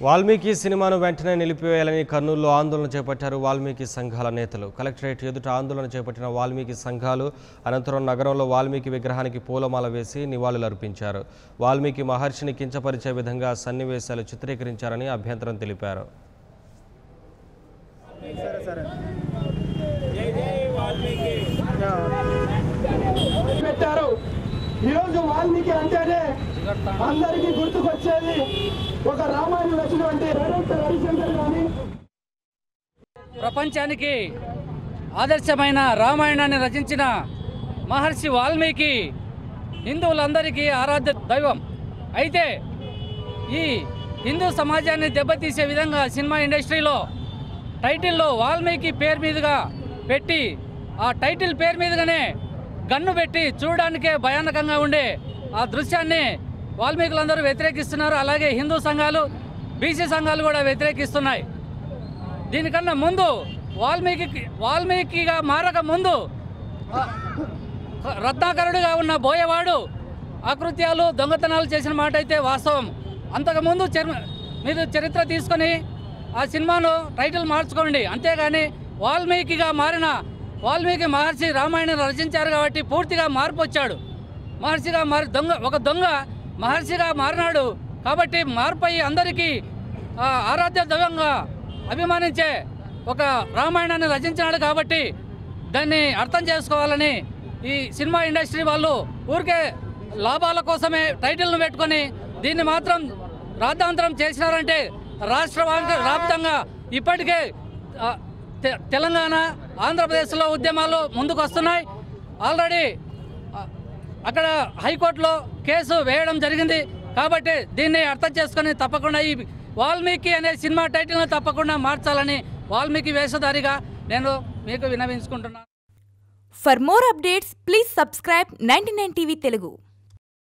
వాల్మీకి సినిమాను వెంటనే నిలిపివేయాలని కర్నూలులో ఆందోళన చేపట్టారు వాల్మీకి సంఘాల నేతలు కలెక్టరేట్ ఎదుట ఆందోళన చేపట్టిన వాల్మీకి సంఘాలు అనంతరం నగరంలో వాల్మీకి విగ్రహానికి పూలమాల వేసి నివాళులర్పించారు వాల్మీకి మహర్షిని కించపరిచే విధంగా సన్నివేశాలు చిత్రీకరించారని అభ్యంతరం తెలిపారు పెట్టారు ఈరోజు వాల్మీకి అంటేనే అందరికీ గుర్తుకొచ్చేది ఒక రామాయణం వచ్చినటువంటి డైరెక్టర్ రవిశంకర్ కానీ ప్రపంచానికి ఆదర్శమైన రామాయణాన్ని రచించిన మహర్షి వాల్మీకి హిందువులందరికీ ఆరాధ్య దైవం అయితే ఈ హిందూ సమాజాన్ని దెబ్బతీసే విధంగా సినిమా ఇండస్ట్రీలో టైటిల్లో వాల్మీకి పేరు మీదుగా పెట్టి ఆ టైటిల్ పేరు మీదుగానే గన్ను పెట్టి చూడడానికే భయానకంగా ఉండే ఆ దృశ్యాన్ని వాల్మీకులందరూ వ్యతిరేకిస్తున్నారు అలాగే హిందూ సంఘాలు బీసీ సంఘాలు కూడా వ్యతిరేకిస్తున్నాయి దీనికన్నా ముందు వాల్మీకి వాల్మీకిగా మారక ముందు ఆ, రత్నాకరుడుగా ఉన్న బోయవాడు ఆకృత్యాలు దొంగతనాలు చేసిన మాట అయితే వాస్తవం అంతకుముందు చర్ మీరు చరిత్ర తీసుకొని ఆ సినిమాను టైటిల్ మార్చుకోండి అంతేగాని వాల్మీకిగా మారిన వాల్మీకి మహర్షి రామాయణం రచించారు కాబట్టి పూర్తిగా మార్పు వచ్చాడు మహర్షిగా మారి దొంగ ఒక దొంగ మహర్షిగా మారినాడు కాబట్టి మార్పు అయ్యి అందరికీ ఆ, ఆరాధ్య దైవంగా అభిమానించే ఒక రామాయణాన్ని రచించినాడు కాబట్టి దాన్ని అర్థం చేసుకోవాలని ఈ సినిమా ఇండస్ట్రీ వాళ్ళు ఊరికే లాభాల కోసమే టైటిల్ను పెట్టుకొని దీన్ని మాత్రం రాద్ధాంతరం చేసినారంటే రాష్ట్ర వ్యాప్త- వ్యాప్తంగా ఇప్పటికే ఆ, తె- తెలంగాణ ఆంధ్రప్రదేశ్లో ఉద్యమాలు ముందుకు వస్తున్నాయి ఆల్రెడీ ఆ, అక్కడ హైకోర్టులో కేసు వేయడం జరిగింది కాబట్టి దీన్ని అర్థం చేసుకొని తప్పకుండా ఈ వాల్మీకి అనే సినిమా టైటిల్ను తప్పకుండా మార్చాలని వాల్మీకి వేషధారిగా నేను మీకు వినవించుకుంటున్నాను For more updates, please subscribe 99 TV Telugu.